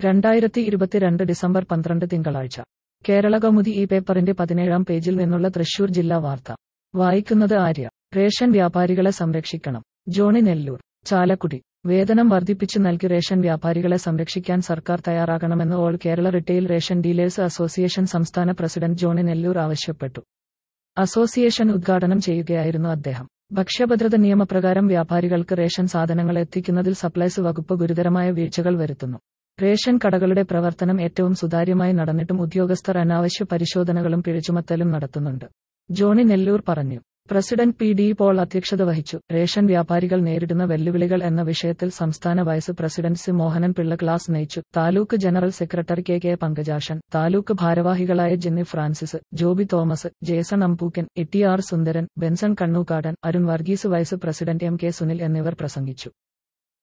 രണ്ടായിരത്തി ഇരുപത്തിരണ്ട് ഡിസംബർ പന്ത്രണ്ട് തിങ്കളാഴ്ച കേരള കൗമുദി ഈ പേപ്പറിന്റെ പതിനേഴാം പേജിൽ നിന്നുള്ള തൃശൂർ ജില്ലാ വാർത്ത വായിക്കുന്നത് ആര്യ റേഷൻ വ്യാപാരികളെ സംരക്ഷിക്കണം ജോണി നെല്ലൂർ ചാലക്കുടി വേതനം വർദ്ധിപ്പിച്ചു നൽകി റേഷൻ വ്യാപാരികളെ സംരക്ഷിക്കാൻ സർക്കാർ തയ്യാറാകണമെന്ന് all Kerala retail ration dealers association സംസ്ഥാന പ്രസിഡന്റ് ജോണി നെല്ലൂർ ആവശ്യപ്പെട്ടു അസോസിയേഷൻ ഉദ്ഘാടനം ചെയ്യുകയായിരുന്നു അദ്ദേഹം ഭക്ഷ്യഭദ്രത നിയമപ്രകാരം വ്യാപാരികൾക്ക് റേഷൻ സാധനങ്ങൾ എത്തിക്കുന്നതിൽ സപ്ലൈസ് വകുപ്പ് ഗുരുതരമായ വീഴ്ചകൾ വരുത്തുന്നു റേഷൻ കടകളുടെ പ്രവർത്തനം ഏറ്റവും സുതാര്യമായി നടന്നിട്ടും ഉദ്യോഗസ്ഥർ അനാവശ്യ പരിശോധനകളും പിഴചുമത്തലും നടത്തുന്നുണ്ട് ജോണി നെല്ലൂർ പറഞ്ഞു പ്രസിഡന്റ് പി ഡി പോൾ അധ്യക്ഷത വഹിച്ചു റേഷൻ വ്യാപാരികൾ നേരിടുന്ന വെല്ലുവിളികൾ എന്ന വിഷയത്തിൽ സംസ്ഥാന vice president C Mohanan Pillai class നയിച്ചു taluk general secretary K K Pankajakshan taluk ഭാരവാഹികളായ Jenny Francis Joby Thomas Jason Ambookkan E T R Sundaran Benson Kannookkadan Arun Varghese vice president M K Sunil എന്നിവർ പ്രസംഗിച്ചു